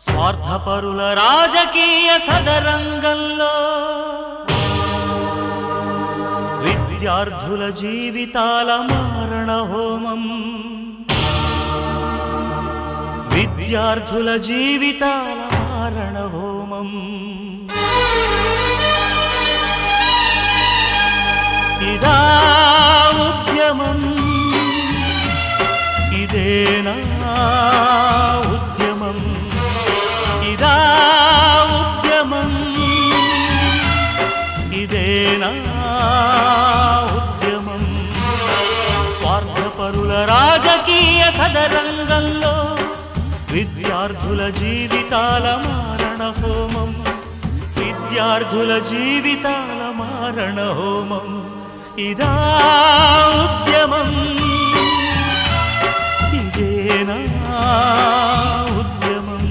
స్వార్థపరుల రాజకీయ చదరంగంలో విద్యార్థుల జీవితాల మారణ హోమం విద్యార్థుల జీవితాల మారణ హోమం ఇదా ఉద్యమం ఇదేనా ఉద్యమం ఇదా ఉద్యమం ఇదేనా ఉద్యమం స్వార్థపరుల రాజకీయ చదరంగంలో విద్యార్థుల జీవితాల మారణ హోమం విద్యార్థుల జీవితాల మారణ హోమం ఇదా ఉద్యమం ఇదేనా ఉద్యమం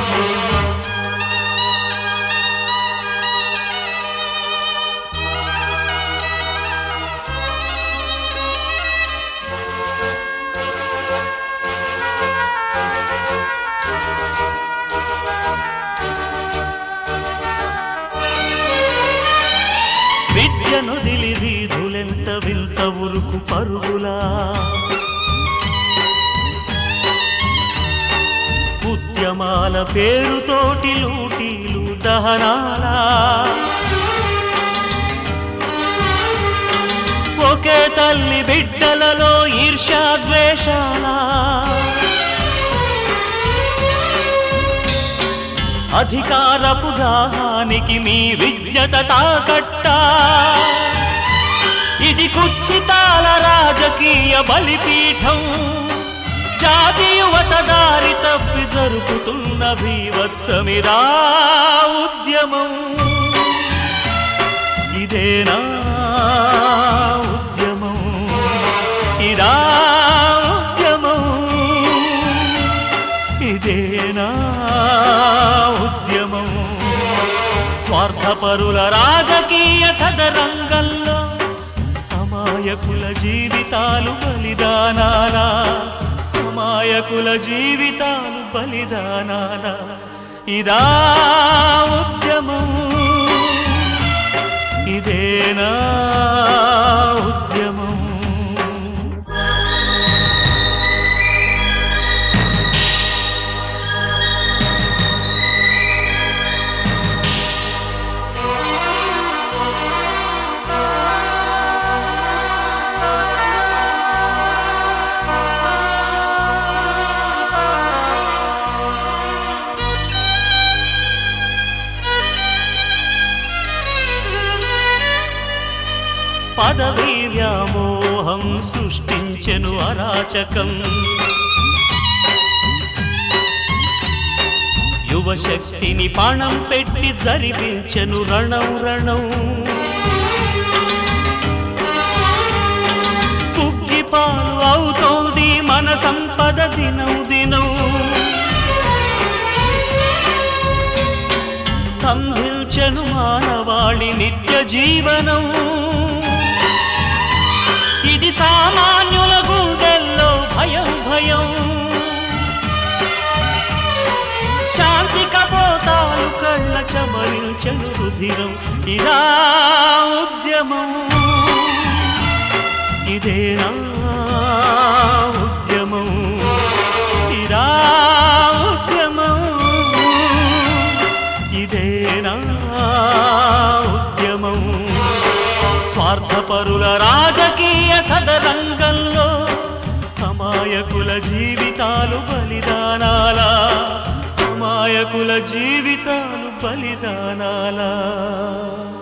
విద్యనుదిలి వీధులెంత వింత ఉరుకు పరుగులా ఉద్యమాల పేరుతోటి లూటీలు దహనాలా ఒకే తల్లి బిడ్డలలో ఈర్ష్యాద్వేషాలా అధికారపు దాహానికి మీ విజ్ఞత తాకట్టా ఇది కుత్సితాల రాజకీయ బలిపీఠం జాతి యువత దారి తప్పి జరుపుతున్న భీవత్సమిరా ఉద్యమం ఇదేనా ఉద్యమం ఇదా ఉద్యమం ఇదేనా ఉద్యమం స్వార్థపరుల రాజకీయ చదరంగంలో అమాయకుల జీవితాలు బలిదానాలా అమాయకుల జీవితాలు బలిదానాలా ఇదా ఉద్యమం ఇదేనా ఉద్యమం పదవీ వ్యామోహం సృష్టించెను అరాచకం యువశక్తిని పణం పెట్టి జరిపించెను రణం రణం కుగ్గిపాలు అవుతోంది మన సంపద దినం దినం స్తంభించను మానవాళి నిత్య జీవనం ఇది సామాన్యుల గుండెల్లో భయం భయం శాంతి కపోతాలు కళ్ళ చమరించను రుధిరం ఇదా ఉద్యమం ఇదేనా ఉద్యమం ఇదా ఉద్యమం ఇదేనా ఉద్యమం స్వార్థపరుల రాజకీయ చదరంగంలో అమాయకుల జీవితాలు బలిదానాలా అమాయకుల జీవితాలు బలిదానాలా